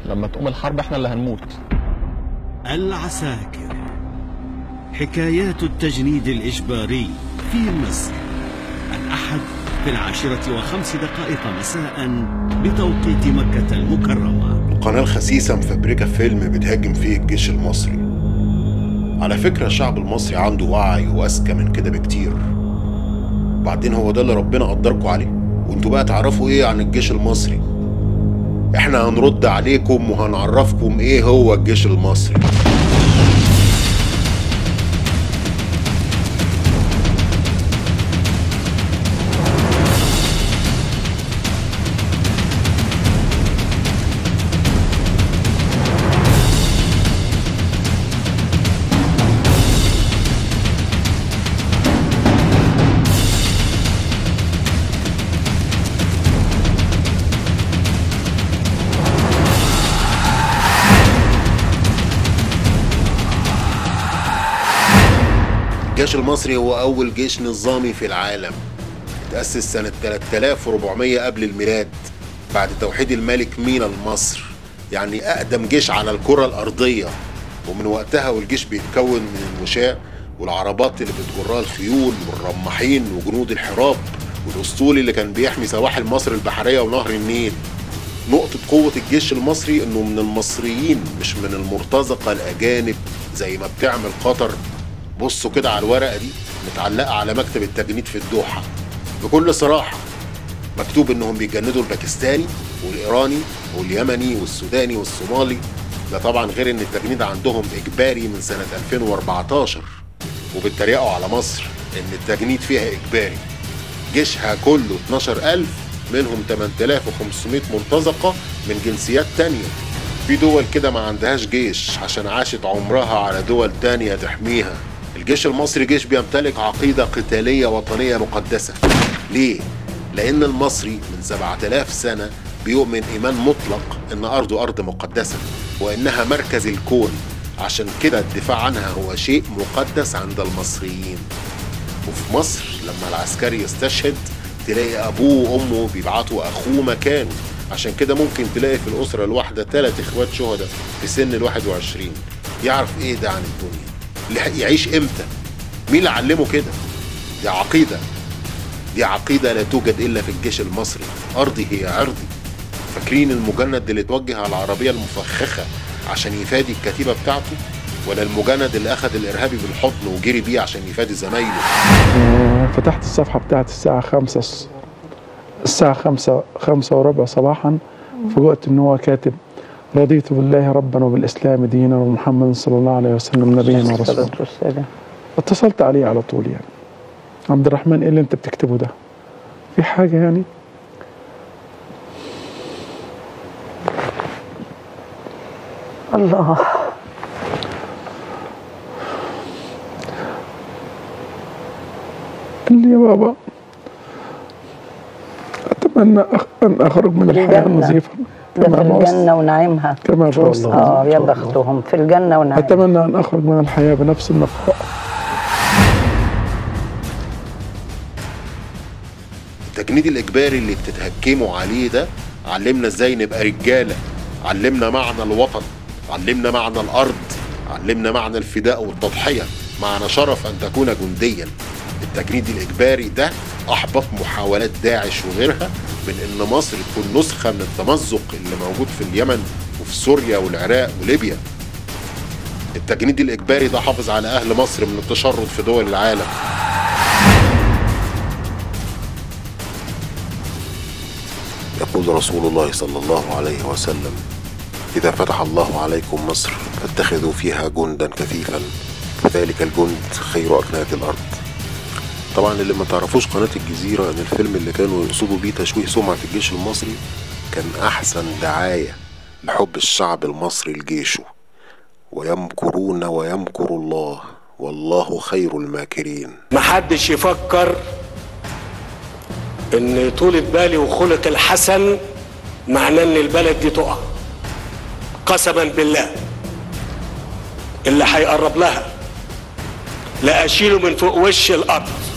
لما تقوم الحرب احنا اللي هنموت العساكر حكايات التجنيد الإجباري في مصر الأحد في العاشرة وخمس دقائق مساء بتوقيت مكة المكرمة القناة الخسيسة مفبركة فيلم بتهاجم فيه الجيش المصري على فكرة الشعب المصري عنده وعي وأذكى من كده بكتير بعدين هو ده اللي ربنا قدركم عليه وانتوا بقى تعرفوا ايه عن الجيش المصري احنا هنرد عليكم وهنعرفكم ايه هو الجيش المصري الجيش المصري هو أول جيش نظامي في العالم تأسس سنة 3400 قبل الميلاد بعد توحيد الملك مينا لمصر يعني أقدم جيش على الكرة الأرضية ومن وقتها والجيش بيتكون من المشاة والعربات اللي بتجرها الخيول والرماحين وجنود الحراب والأسطول اللي كان بيحمي سواحل مصر البحرية ونهر النيل نقطة قوة الجيش المصري إنه من المصريين مش من المرتزقة الأجانب زي ما بتعمل قطر بصوا كده على الورقة دي متعلقة على مكتب التجنيد في الدوحة بكل صراحة مكتوب إنهم بيجندوا الباكستاني والإيراني واليمني والسوداني والصومالي ده طبعا غير إن التجنيد عندهم إجباري من سنة 2014 وبيتريقوا على مصر إن التجنيد فيها إجباري جيشها كله 12000 منهم 8500 مرتزقة من جنسيات تانية في دول كده ما عندهاش جيش عشان عاشت عمرها على دول تانية تحميها الجيش المصري جيش بيمتلك عقيدة قتالية وطنية مقدسة ليه؟ لأن المصري من 7000 سنة بيؤمن إيمان مطلق إن أرضه أرض مقدسة وإنها مركز الكون عشان كده الدفاع عنها هو شيء مقدس عند المصريين وفي مصر لما العسكري يستشهد تلاقي ابوه وامه بيبعتوا اخوه مكانه عشان كده ممكن تلاقي في الاسره الواحده ثلاث اخوات شهداء في سن ال 21 يعرف ايه ده عن الدنيا اللي يعيش امتى مين اللي علمه كده دي عقيده دي عقيده لا توجد الا في الجيش المصري ارضي هي عرضي فاكرين المجند اللي توجه على العربيه المفخخه عشان يفادي الكتيبه بتاعته ولا المجند اللي اخذ الارهابي بالحضن وجري بيه عشان يفادي زمايله فتحت الصفحة بتاعت الساعة خمسة الساعة خمسة خمسة وربع صباحا فوجئت إن هو كاتب رضيت بالله ربا وبالإسلام دينا ومحمد صلى الله عليه وسلم نبينا ورسولا والسلام اتصلت عليه على طول يعني عبد الرحمن إيه اللي أنت بتكتبه ده في حاجة يعني الله قال لي يا بابا أتمنى أخ- أن أخرج من الحياة الجنة. النظيفة ده في كما بعثت الجنة ونعيمها كما بعثت اه يا بختهم في الجنة ونعيمها أتمنى أن أخرج من الحياة بنفس النقاء التجنيد الاجباري اللي بتتهكموا عليه ده علمنا ازاي نبقى رجاله علمنا معنى الوطن علمنا معنى الارض علمنا معنى الفداء والتضحيه معنى شرف ان تكون جنديا التجنيد الاجباري ده احبط محاولات داعش وغيرها من ان مصر تكون نسخه من التمزق اللي موجود في اليمن وفي سوريا والعراق وليبيا التجنيد الاجباري ده حافظ على اهل مصر من التشرد في دول العالم يقول رسول الله صلى الله عليه وسلم إذا فتح الله عليكم مصر فاتخذوا فيها جندا كثيفا ذلك الجند خير أكنات الأرض طبعا اللي ما تعرفوش قناة الجزيرة ان الفيلم اللي كانوا يقصدوا بيه تشويه سمعة الجيش المصري كان احسن دعاية لحب الشعب المصري لجيشه ويمكرون ويمكر الله والله خير الماكرين محدش يفكر ان طولة بالي وخلق الحسن معناه ان البلد دي تقع قسما بالله اللي هيقرب لها لا اشيله من فوق وش الارض